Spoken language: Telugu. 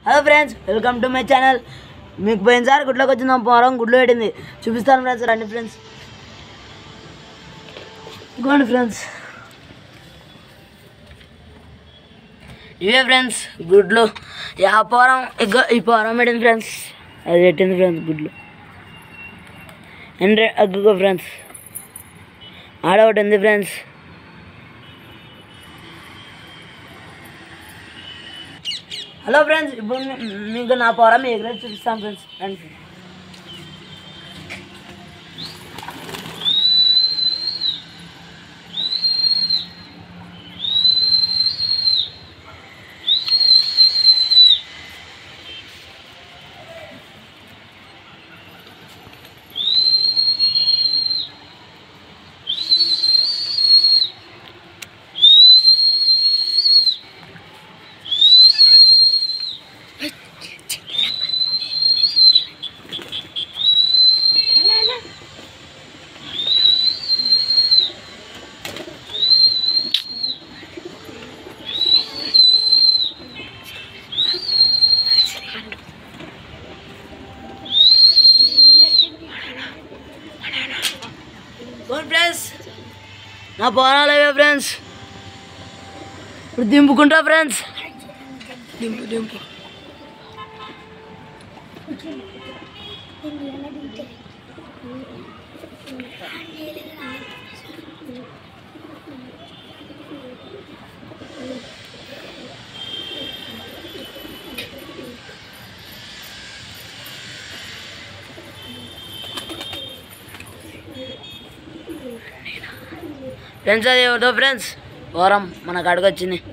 hello friends welcome to my channel మీకు పోయినసారి గుడ్లోకి వచ్చింది పోరం గుడ్లు పెట్టింది చూపిస్తాను ఫ్రెండ్స్ రండి ఫ్రెండ్స్ ఇగోండి ఫ్రెండ్స్ ఇవే ఫ్రెండ్స్ గుడ్లు యా పోరం ఇగో ఈ పోరం పెట్టింది ఫ్రెండ్స్ అది పెట్టింది ఫ్రెండ్స్ గుడ్లు అండ్ అగ్గుకో ఫ్రెండ్స్ ఆడ ఒకటి ఉంది ఫ్రెండ్స్ హలో ఫ్రెండ్స్ ఇప్పుడు మీ- మీకు నా పోరం ఎగురే చూపిస్తాను ఫ్రెండ్స్ రండి పోనీ ఫ్రెండ్స్ నా పోరాలు అవే ఫ్రెండ్స్ ఇప్పుడు దింపుకుంటా ఫ్రెండ్స్ దింపు దింపు ఫ్రెండ్స్ అది ఎవరిదో ఫ్రెండ్స్ పోరం మన కాడికి వచ్చింది